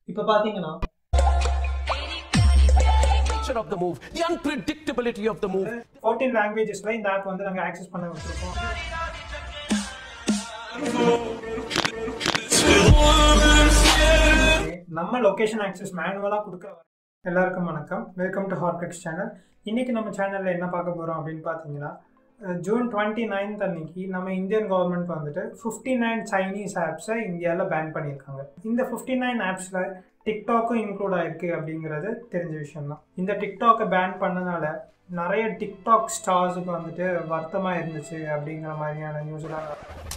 இப்போ பார்த்தீங்கன்னா nature of the move, the unpredictability of the move. Fourteen லாங்குவேஜஸில் இந்த ஆப் வந்து நாங்கள் ஆக்சஸ் பண்ண வச்சுருக்கோம் நம்ம லொகேஷன் ஆக்சஸ் மேனுவலாக கொடுக்குற வரை- எல்லாருக்கும் வணக்கம் வெல்கம் டு ஹார்டெக்ஸ் சேனல் இன்னைக்கு நம்ம சேனலில் என்ன பார்க்க போகிறோம் அப்படின்னு பார்த்தீங்கன்னா அஹ், ஜூன் டுவெண்ட்டி நைன்த் அன்னைக்கு நம்ம இந்தியன் கவர்மெண்ட் வந்துட்டு ஃபிஃப்டி நைன் சைனீஸ் ஆப்ஸை இந்தியாவில் பேன் பண்ணியிருக்காங்க இந்த ஃபிஃப்டி நைன் ஆப்ஸில் டிக்டாக்கும் இன்க்ளூட் ஆயிருக்கு அப்படிங்கிறது தெரிஞ்ச விஷயம் தான் இந்த டிக்டாக்கை பேன் பண்ணனால நிறைய டிக்டாக் ஸ்டார்ஸுக்கு வந்துட்டு வருத்தமாக இருந்துச்சு அப்படிங்கிற மாதிரியான நியூஸ்லாம்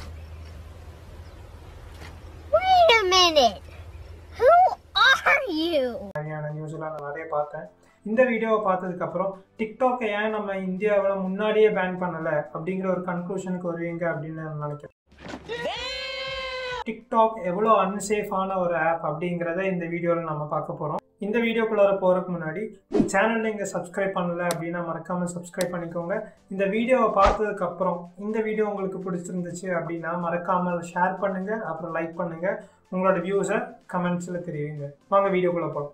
Wait a minute. Who are you? மாதிரியான நியூஸ்லாம் நான் நிறைய பார்த்தேன் இந்த வீடியோவை பார்த்ததுக்கப்புறம் டிக்டாக்கை ஏன் நம்ம இந்தியாவில் முன்னாடியே பேன் பண்ணலை அப்படிங்கிற ஒரு கன்க்ளூஷனுக்கு வருவீங்க அப்படின்னு நான் நினைக்கிறேன் டிக்டாக் எவ்வளோ அன்சேஃபான ஒரு ஆப் அப்படிங்கிறத இந்த வீடியோவில் நம்ம பார்க்க போகிறோம் இந்த வீடியோக்குள்ளார போகிறதுக்கு முன்னாடி சேனல் நீங்கள் சப்ஸ்கிரைப் பண்ணல அப்படின்னா மறக்காமல் சப்ஸ்கிரைப் பண்ணிக்கோங்க இந்த வீடியோவை பார்த்ததுக்கப்புறம் இந்த வீடியோ உங்களுக்கு பிடிச்சிருந்துச்சு அப்படின்னா மறக்காமல் ஷேர் பண்ணுங்கள் அப்புறம் லைக் பண்ணுங்கள் உங்களோட வியூஸை கமெண்ட்ஸில் தெரிவிங்க வாங்க வீடியோக்குள்ளே போகலாம்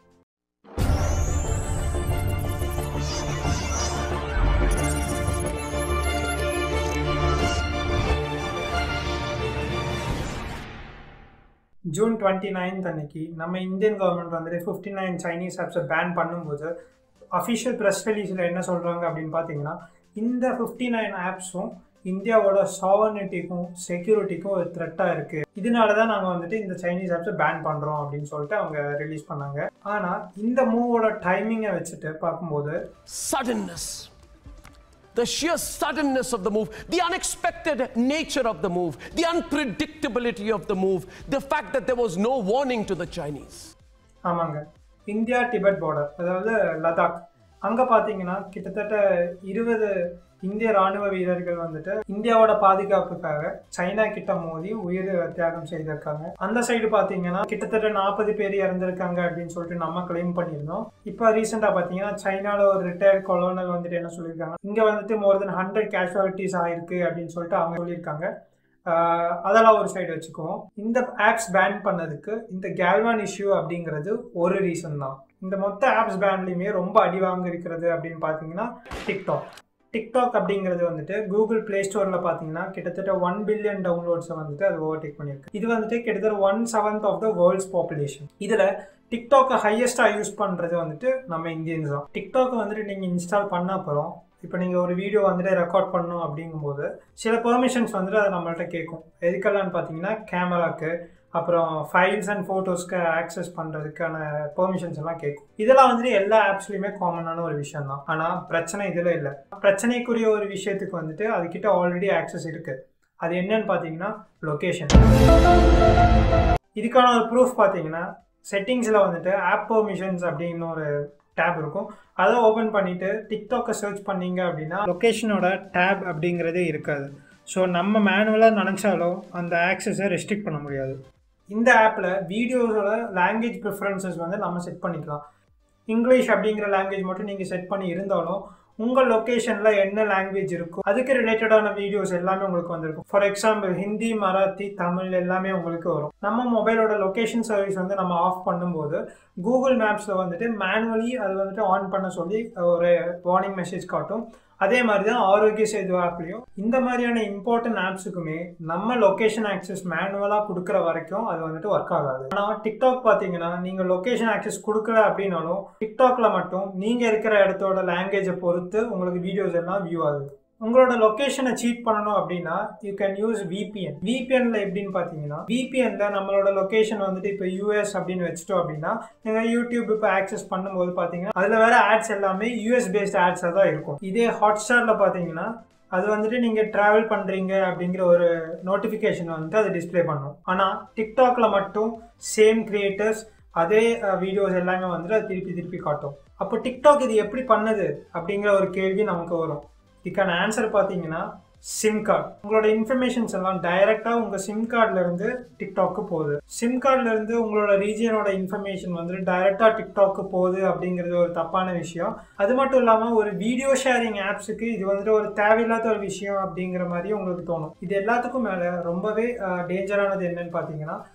ஜூன் டுவெண்ட்டி நைன்த் அன்னைக்கு நம்ம இந்தியன் கவர்மெண்ட் வந்துட்டு ஃபிஃப்டி நைன் சைனீஸ் ஆப்ஸை பேன் பண்ணும்போது அஃபிஷியல் ப்ரெஸ் ரிலீஸில் என்ன சொல்கிறாங்க அப்படின்னு பார்த்தீங்கன்னா இந்த ஃபிஃப்டி நைன் ஆப்ஸும் இந்தியாவோட சாவர்னிட்டிக்கும் செக்யூரிட்டிக்கும் ஒரு த்ரெட்டாக இருக்குது இதனால தான் நாங்கள் வந்துட்டு இந்த சைனீஸ் ஆப்ஸை பேன் பண்ணுறோம் அப்படின்னு சொல்லிட்டு அவங்க ரிலீஸ் பண்ணாங்க ஆனால் இந்த மூவோட டைமிங்கை வச்சுட்டு பார்க்கும்போது Suddenness. The sheer suddenness of the move, the unexpected nature of the move, the unpredictability of the move, the fact that there was no warning to the Chinese. ஆமாங்க இந்தியா டிபெட் பார்டர் அதாவது லடாக் அங்கே பார்த்தீங்கன்னா கிட்டத்தட்ட இருபது இந்திய ராணுவ வீரர்கள் வந்துட்டு இந்தியாவோட பாதுகாப்புக்காக சைனா கிட்ட மோதி உயிர் தியாகம் செய்திருக்காங்க அந்த சைடு பார்த்தீங்கன்னா கிட்டத்தட்ட நாற்பது பேர் இறந்திருக்காங்க அப்படின்னு சொல்லிட்டு நம்ம கிளைம் பண்ணியிருந்தோம் இப்போ ரீசெண்டாக பார்த்தீங்கன்னா சைனால ஒரு ரிட்டையர்ட் கொலோனல் வந்துட்டு என்ன சொல்லியிருக்காங்க இங்கே வந்துட்டு மோர் தென் ஹண்ட்ரட் கேஷுவாலிட்டிஸ் ஆயிருக்கு அப்படின்னு சொல்லிட்டு அவங்க சொல்லியிருக்காங்க ஆஹ் அதெல்லாம் ஒரு சைடு வச்சுக்குவோம் இந்த ஆப்ஸ் பேன் பண்ணதுக்கு இந்த கேல்வான் இஷ்யூ அப்படிங்கிறது ஒரு ரீசன் தான் இந்த மொத்த ஆப்ஸ் பேன்லையுமே ரொம்ப அடி வாங்க இருக்கிறது அப்படின்னு பார்த்தீங்கன்னா டிக்டாக் டிக்டாக் அப்படிங்கிறது வந்துட்டு கூகுள் ப்ளே ஸ்டோரில் பார்த்தீங்கன்னா கிட்டத்தட்ட ஒன் பில்லியன் டவுன்லோட்ஸை வந்துட்டு அது ஓவர்டேக் பண்ணியிருக்கு இது வந்துட்டு கிட்டத்தட்ட one seventh of the world's population இதில் டிக்டாக்கை ஹையஸ்ட்டாக யூஸ் பண்ணுறது வந்துட்டு நம்ம இந்தியன்ஸ் தான் டிக்டாக்கை வந்துட்டு நீங்கள் இன்ஸ்டால் பண்ண அப்புறம் இப்போ நீங்கள் ஒரு வீடியோ வந்துட்டு ரெக்கார்ட் பண்ணணும் அப்படிங்கும்போது சில பெர்மிஷன்ஸ் வந்துட்டு அது நம்மள்ட்ட கேட்கும் எதுக்கெல்லாம்னு பார்த்தீங்கன்னா கேமராக்கு அப்புறம் ஃபைல்ஸ் அண்ட் ஃபோட்டோஸ்க்கு ஆக்சஸ் பண்ணுறதுக்கான பெர்மிஷன்ஸ் எல்லாம் கேட்கும் இதெல்லாம் வந்துட்டு எல்லா ஆப்ஸ்லையுமே காமனான ஒரு விஷயம் தான் ஆனால் பிரச்சனை இதில் இல்லை பிரச்சனைக்குரிய ஒரு விஷயத்துக்கு வந்துட்டு அதுக்கிட்ட ஆல்ரெடி ஆக்சஸ் இருக்குது அது என்னன்னு பார்த்தீங்கன்னா லொக்கேஷன் இதுக்கான ஒரு ப்ரூஃப் பார்த்தீங்கன்னா செட்டிங்ஸில் வந்துட்டு ஆப் பெர்மிஷன்ஸ் அப்படின்னு ஒரு டேப் இருக்கும் அதை ஓப்பன் பண்ணிவிட்டு டிக்டாக்கை சர்ச் பண்ணீங்க அப்படின்னா லொக்கேஷனோட டேப் அப்படிங்கிறதே இருக்காது ஸோ நம்ம மேனுவலாக நினச்சாலும் அந்த ஆக்சஸை ரெஸ்ட்ரிக்ட் பண்ண முடியாது இந்த ஆப்பில் வீடியோஸோட லாங்குவேஜ் ப்ரிஃபரன்சஸ் வந்து நம்ம செட் பண்ணிக்கலாம் இங்கிலீஷ் அப்படிங்கிற லாங்குவேஜ் மட்டும் நீங்கள் செட் பண்ணி இருந்தாலும் உங்கள் லொக்கேஷனில் என்ன லாங்குவேஜ் இருக்கோ அதுக்கு ரிலேட்டடான வீடியோஸ் எல்லாமே உங்களுக்கு வந்திருக்கும் ஃபார் எக்ஸாம்பிள் ஹிந்தி மராத்தி தமிழ் எல்லாமே உங்களுக்கு வரும் நம்ம மொபைலோட லொக்கேஷன் சர்வீஸ் வந்து நம்ம ஆஃப் பண்ணும்போது கூகுள் மேப்ஸில் வந்துட்டு மேனுவலி அது வந்துட்டு ஆன் பண்ண சொல்லி ஒரு வார்னிங் மெசேஜ் காட்டும் அதே மாதிரி தான் ஆரோக்கிய சேது ஆப்லையும் இந்த மாதிரியான இம்பார்ட்டன்ட் ஆப்ஸுக்குமே நம்ம லொக்கேஷன் ஆக்சஸ் மேனுவலாக கொடுக்குற வரைக்கும் அது வந்துட்டு ஒர்க் ஆகாது ஆனால் டிக்டாக் பார்த்தீங்கன்னா நீங்கள் லொக்கேஷன் ஆக்சஸ் கொடுக்கல அப்படின்னாலும் டிக்டாக்ல மட்டும் நீங்கள் இருக்கிற இடத்தோட லாங்குவேஜை பொறுத்து உங்களுக்கு வீடியோஸ் எல்லாம் வியூ ஆகுது உங்களோட லொக்கேஷனை சீட் பண்ணணும் அப்படின்னா யூ கேன் யூஸ் விபிஎன் விபிஎன்ல எப்படின்னு பார்த்தீங்கன்னா விபிஎன்ல நம்மளோட லொக்கேஷன் வந்துட்டு இப்போ யூஎஸ் அப்படின்னு வச்சுட்டோம் அப்படின்னா நீங்கள் யூடியூப் இப்போ ஆக்சஸ் பண்ணும்போது பார்த்தீங்கன்னா அதில் வேற ஆட்ஸ் எல்லாமே யூஎஸ் பேஸ்ட் ஆட்ஸாக தான் இருக்கும் இதே ஹாட்ஸ்டாரில் பார்த்தீங்கன்னா அது வந்துட்டு நீங்கள் ட்ராவல் பண்ணுறீங்க அப்படிங்கிற ஒரு நோட்டிஃபிகேஷன் வந்துட்டு அது டிஸ்ப்ளே பண்ணும் ஆனால் டிக்டாக்ல மட்டும் சேம் கிரியேட்டர்ஸ் அதே வீடியோஸ் எல்லாமே வந்துட்டு அது திருப்பி திருப்பி காட்டும் அப்போ டிக்டாக் இது எப்படி பண்ணுது அப்படிங்கிற ஒரு கேள்வி நமக்கு வரும் இதுக்கான ஆன்சர் பார்த்தீங்கன்னா சிம் கார்டு உங்களோட இன்ஃபர்மேஷன்ஸ் எல்லாம் டைரெக்டாக உங்கள் சிம் கார்டிலேருந்து டிக்டாக்கு போகுது சிம் கார்டிலேருந்து உங்களோட ரீஜியனோட இன்ஃபர்மேஷன் வந்துட்டு டைரெக்டாக டிக்டாக்கு போகுது அப்படிங்கிறது ஒரு தப்பான விஷயம் அது மட்டும் இல்லாமல் ஒரு வீடியோ ஷேரிங் ஆப்ஸுக்கு இது வந்துட்டு ஒரு தேவையில்லாத ஒரு விஷயம் அப்படிங்கிற மாதிரி உங்களுக்கு தோணும் இது எல்லாத்துக்கும் மேலே ரொம்பவே டேஞ்சரானது என்னன்னு பார்த்தீங்கன்னா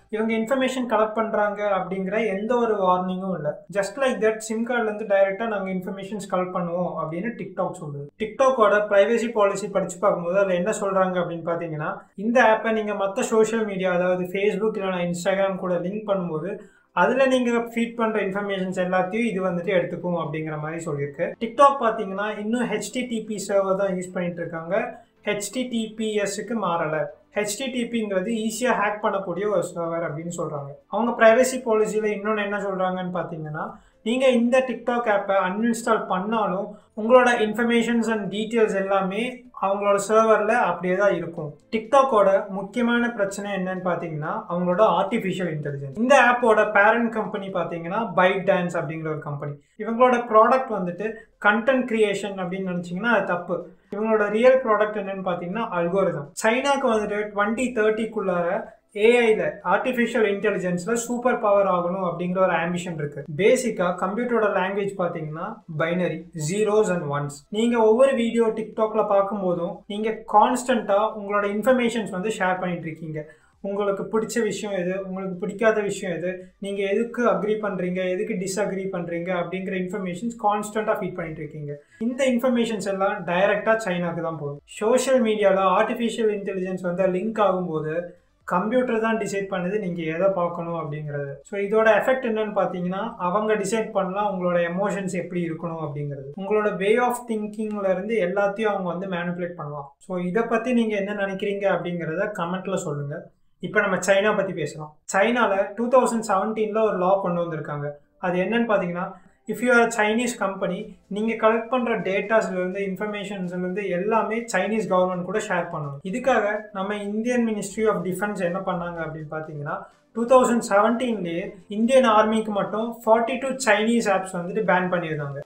இவங்க இன்ஃபர்மேஷன் கலெக்ட் பண்ணுறாங்க அப்படிங்கிற எந்த ஒரு வார்னிங்கும் இல்லை ஜஸ்ட் லைக் தட் சிம் கார்ட்லேருந்து டைரெக்டாக நாங்கள் இன்ஃபர்மேஷன்ஸ் கலெக்ட் பண்ணுவோம் அப்படின்னு டிக்டாக் சொல்லுது டிக்டாக்கோட ப்ரைவசி பாலிசி படித்து பார்க்கும்போது அதில் என்ன சொல்கிறாங்க அப்படின்னு பார்த்தீங்கன்னா இந்த ஆப்பை நீங்கள் மற்ற சோஷியல் மீடியா அதாவது ஃபேஸ்புக் இல்லைனா இன்ஸ்டாகிராம் கூட லிங்க் பண்ணும்போது அதில் நீங்கள் ஃபீட் பண்ணுற இன்ஃபர்மேஷன்ஸ் எல்லாத்தையும் இது வந்துட்டு எடுத்துக்கும் அப்படிங்கிற மாதிரி சொல்லியிருக்கு டிக்டாக் பார்த்தீங்கன்னா இன்னும் ஹெச்டிடிபி சர்வர் தான் யூஸ் பண்ணிட்டு இருக்காங்க ஹெச்டிடிபிஎஸ்க்கு மாறலை ஹெச்டிடிபிங்கிறது ஈஸியாக ஹேக் பண்ணக்கூடிய ஒரு சர்வர் அப்படின்னு சொல்கிறாங்க அவங்க ப்ரைவசி பாலிசியில் இன்னொன்று என்ன சொல்கிறாங்கன்னு பார்த்தீங்கன்னா நீங்கள் இந்த டிக்டாக் ஆப்பை அன்இன்ஸ்டால் பண்ணாலும் உங்களோட இன்ஃபர்மேஷன்ஸ் அண்ட் டீட்டெயில்ஸ் எல்லாமே அவங்களோட சர்வரில் அப்படியே தான் இருக்கும் டிக்டாக்கோட முக்கியமான பிரச்சனை என்னன்னு பார்த்தீங்கன்னா அவங்களோட ஆர்டிஃபிஷியல் இன்டெலிஜென்ஸ் இந்த ஆப்போட பேரண்ட் கம்பெனி பார்த்தீங்கன்னா பைட் டான்ஸ் அப்படிங்கிற ஒரு கம்பெனி இவங்களோட ப்ராடக்ட் வந்துட்டு கண்டென்ட் கிரியேஷன் அப்படின்னு நினச்சிங்கன்னா அது தப்பு இவங்களோட ரியல் ப்ராடக்ட் என்னன்னு பார்த்தீங்கன்னா அல்கோரிதம் சைனாக்கு வந்துட்டு டுவெண்ட்டி தேர்ட்டிக்குள்ளார ஏஐல ஆர்டிஃபிஷியல் இன்டெலிஜென்ஸ்ல சூப்பர் பவர் ஆகணும் அப்படிங்கிற ஒரு ஆம்பிஷன் இருக்கு பேசிக்கா கம்ப்யூட்டரோட லாங்குவேஜ் பாத்தீங்கன்னா பைனரி ஜீரோஸ் அண்ட் ஒன்ஸ் நீங்க ஒவ்வொரு வீடியோ டிக்டாக்ல பார்க்கும்போதும் நீங்க கான்ஸ்டன்டா உங்களோட இன்ஃபர்மேஷன்ஸ் வந்து ஷேர் பண்ணிட்டு இருக்கீங்க உங்களுக்கு பிடிச்ச விஷயம் எது உங்களுக்கு பிடிக்காத விஷயம் எது நீங்க எதுக்கு அக்ரி பண்றீங்க எதுக்கு டிஸ்அக்ரி பண்றீங்க அப்படிங்கிற இன்ஃபர்மேஷன்ஸ் கான்ஸ்டன்டா ஃபீட் பண்ணிட்டு இருக்கீங்க இந்த இன்ஃபர்மேஷன்ஸ் எல்லாம் டைரக்டா சைனாக்கு தான் போகும் சோஷியல் மீடியால ஆர்டிஃபிஷியல் இன்டெலிஜென்ஸ் வந்து லிங்க் ஆகும்போது கம்ப்யூட்டர் தான் டிசைட் பண்ணுது நீங்கள் எதை பார்க்கணும் அப்படிங்கிறது ஸோ இதோட எஃபெக்ட் என்னன்னு பார்த்தீங்கன்னா அவங்க டிசைட் பண்ணலாம் உங்களோட எமோஷன்ஸ் எப்படி இருக்கணும் அப்படிங்கிறது உங்களோட வே ஆஃப் திங்கிங்ல இருந்து எல்லாத்தையும் அவங்க வந்து மேனிப்புலேட் பண்ணலாம் ஸோ இதை பற்றி நீங்கள் என்ன நினைக்கிறீங்க அப்படிங்கிறத கமெண்ட்ல சொல்லுங்க இப்போ நம்ம சைனா பற்றி பேசலாம் சைனாவில் டூ தௌசண்ட் செவன்டீனில் ஒரு லா கொண்டு வந்திருக்காங்க அது என்னன்னு பார்த்தீங்கன்னா if you are Chinese company நீங்கள் கலெக்ட் பண்ணுற டேட்டாஸ்லேருந்து இன்ஃபர்மேஷன்ஸ்லேருந்து எல்லாமே சைனீஸ் கவர்மெண்ட் கூட ஷேர் பண்ணணும் இதுக்காக நம்ம இந்தியன் மினிஸ்ட்ரி ஆஃப் டிஃபென்ஸ் என்ன பண்ணாங்க அப்படின்னு பார்த்தீங்கன்னா டூ தௌசண்ட் செவன்டீன்லேயே இந்தியன் ஆர்மிக்கு மட்டும் ஃபார்ட்டி டூ சைனீஸ் ஆப்ஸ் வந்துட்டு பேன் பண்ணியிருந்தாங்க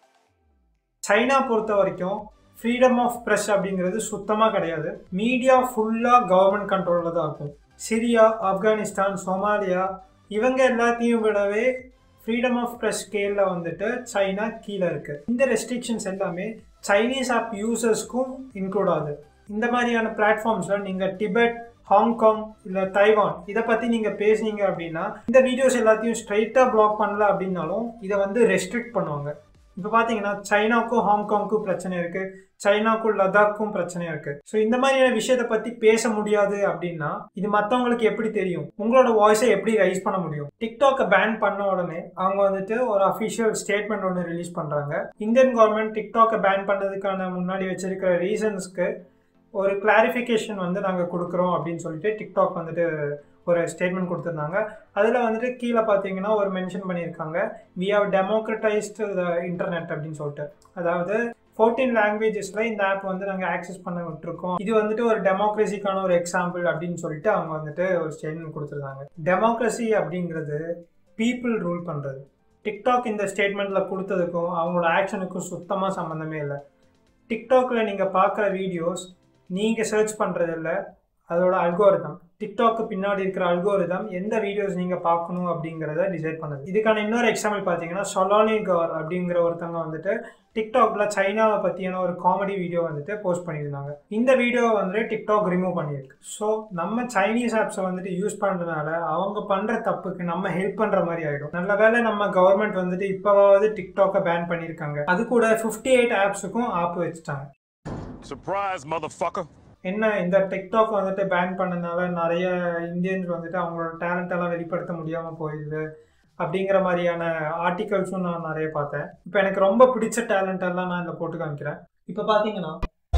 சைனா பொறுத்த வரைக்கும் ஃப்ரீடம் ஆஃப் ப்ரெஸ் அப்படிங்கிறது சுத்தமாக கிடையாது மீடியா ஃபுல்லாக கவர்மெண்ட் கண்ட்ரோலில் தான் இருக்கும் சிரியா ஆப்கானிஸ்தான் சோமாலியா இவங்க எல்லாத்தையும் விடவே ஃப்ரீடம் ஆஃப் ப்ரெஸ் ஸ்கேலில் வந்துட்டு சைனா கீழே இருக்கு இந்த ரெஸ்ட்ரிக்ஷன்ஸ் எல்லாமே சைனீஸ் ஆப் யூசர்ஸ்க்கும் இன்க்ளூட் ஆகுது இந்த மாதிரியான பிளாட்ஃபார்ம்ஸில் நீங்கள் டிபெட் ஹாங்காங் இல்லை தைவான் இதை பற்றி நீங்கள் பேசுனீங்க அப்படின்னா இந்த வீடியோஸ் எல்லாத்தையும் ஸ்ட்ரைட்டாக பிளாக் பண்ணல அப்படின்னாலும் இதை வந்து ரெஸ்ட்ரிக்ட் பண்ணுவாங்க இப்போ பார்த்தீங்கன்னா சைனாக்கும் ஹாங்காங்க்கும் பிரச்சனை இருக்கு சைனாக்கும் லடாக்கும் பிரச்சனை இருக்கு ஸோ இந்த மாதிரியான விஷயத்தை பத்தி பேச முடியாது அப்படின்னா இது மற்றவங்களுக்கு எப்படி தெரியும் உங்களோட வாய்ஸை எப்படி ரைஸ் பண்ண முடியும் டிக்டாக்கை பேன் பண்ண உடனே அவங்க வந்துட்டு ஒரு அஃபிஷியல் ஸ்டேட்மெண்ட் ஒன்று ரிலீஸ் பண்றாங்க இந்தியன் கவர்மெண்ட் டிக்டாக்கை பேன் பண்ணதுக்கான முன்னாடி வச்சிருக்கிற ரீசன்ஸ்க்கு ஒரு கிளாரிஃபிகேஷன் வந்து நாங்கள் கொடுக்குறோம் அப்படின்னு சொல்லிட்டு டிக்டாக் வந்துட்டு ஒரு ஸ்டேட்மெண்ட் கொடுத்துருந்தாங்க அதில் வந்துட்டு கீழே பார்த்தீங்கன்னா ஒரு மென்ஷன் பண்ணியிருக்காங்க we have democratised the internet அப்படின்னு சொல்லிட்டு அதாவது ஃபோர்டீன் லாங்குவேஜஸில் இந்த ஆப் வந்து நாங்கள் ஆக்சஸ் பண்ண விட்டுருக்கோம் இது வந்துட்டு ஒரு டெமோக்ரஸிக்கான ஒரு எக்ஸாம்பிள் அப்படின்னு சொல்லிட்டு அவங்க வந்துட்டு ஒரு ஸ்டேட்மெண்ட் கொடுத்துருந்தாங்க டெமோக்ரஸி அப்படிங்கிறது பீப்புள் ரூல் பண்ணுறது டிக்டாக் இந்த ஸ்டேட்மெண்ட்டில் கொடுத்ததுக்கும் அவங்களோட ஆக்ஷனுக்கும் சுத்தமாக சம்மந்தமே இல்லை டிக்டாக்ல நீங்கள் பார்க்குற வீடியோஸ் நீங்கள் சர்ச் பண்ணுறது இல்லை அதோட அல்கோரிதம் டிக்டாக்கு பின்னாடி இருக்கிற அல்கோரிதம் எந்த வீடியோஸ் நீங்கள் பார்க்கணும் அப்படிங்கிறத டிசைட் பண்ணுது இதுக்கான இன்னொரு எக்ஸாம்பிள் பார்த்தீங்கன்னா சொலானி கார் அப்படிங்கிற ஒருத்தவங்க வந்துட்டு டிக்டாக்ல சைனாவை பற்றியான ஒரு காமெடி வீடியோ வந்துட்டு போஸ்ட் பண்ணியிருந்தாங்க இந்த வீடியோவை வந்துட்டு டிக்டாக் ரிமூவ் பண்ணியிருக்கு ஸோ நம்ம சைனீஸ் ஆப்ஸை வந்துட்டு யூஸ் பண்ணுறதுனால அவங்க பண்ணுற தப்புக்கு நம்ம ஹெல்ப் பண்ணுற மாதிரி ஆகிடும் நல்ல வேலை நம்ம கவர்மெண்ட் வந்துட்டு இப்போவாவது டிக்டாக்கை பேன் பண்ணியிருக்காங்க அது கூட ஃபிஃப்டி எயிட் ஆப்ஸுக்கும் ஆப் வச்சுட்டாங்க Surprise, motherfucker. என்ன இந்த டிக்டாக் வந்துட்டு பேன் பண்ணனால நிறைய இந்தியன்ஸ் வந்துட்டு அவங்களோட டேலண்ட் எல்லாம் வெளிப்படுத்த முடியாமல் போயிடுது அப்படிங்கிற மாதிரியான ஆர்டிகல்ஸும் நான் நிறைய பார்த்தேன் இப்போ எனக்கு ரொம்ப பிடிச்ச டேலண்ட் எல்லாம் நான் இதில் போட்டு காமிக்கிறேன் இப்போ பார்த்தீங்கன்னா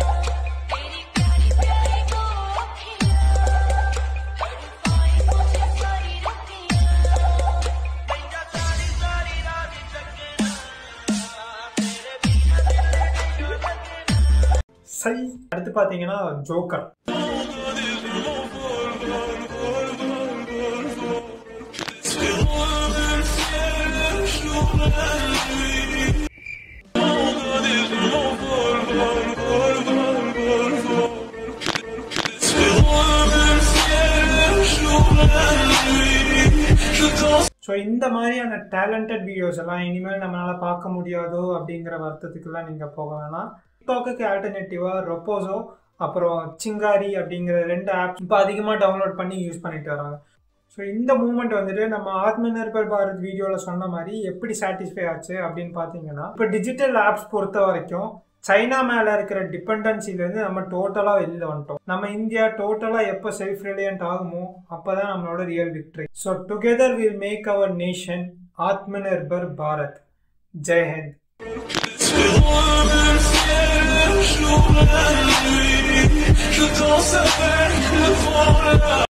சை அடுத்து பார்த்தீங்கன்னா ஜோக்கர் ஸோ இந்த மாதிரியான டேலண்டட் வீடியோஸ் எல்லாம் இனிமேல் நம்மளால பார்க்க முடியாதோ அப்படிங்கிற வருத்தத்துக்குலாம் நீங்கள் போக வேணாம் டிக்டாக்கு ஆல்டர்னேட்டிவாக ரொப்போசோ அப்புறம் சிங்காரி அப்படிங்கிற ரெண்டு ஆப் இப்போ அதிகமாக டவுன்லோட் பண்ணி யூஸ் பண்ணிட்டு வராங்க ஸோ இந்த மூமெண்ட் வந்துட்டு நம்ம ஆத்ம நிர்பர் பாரத் வீடியோவில் சொன்ன மாதிரி எப்படி சாட்டிஸ்ஃபை ஆச்சு அப்படின்னு பார்த்தீங்கன்னா இப்போ டிஜிட்டல் ஆப்ஸ் பொறுத்த வரைக்கும் சைனா மேலே இருக்கிற டிபெண்டன்சிலேருந்து நம்ம டோட்டலாக வெளியில் வந்துட்டோம் நம்ம இந்தியா டோட்டலாக எப்போ செல்ஃப் ரிலையன்ட் ஆகுமோ அப்போ தான் நம்மளோட real victory so together will make our nation Atma Nirbhar Bharat Jai Hind Je t'en savais, le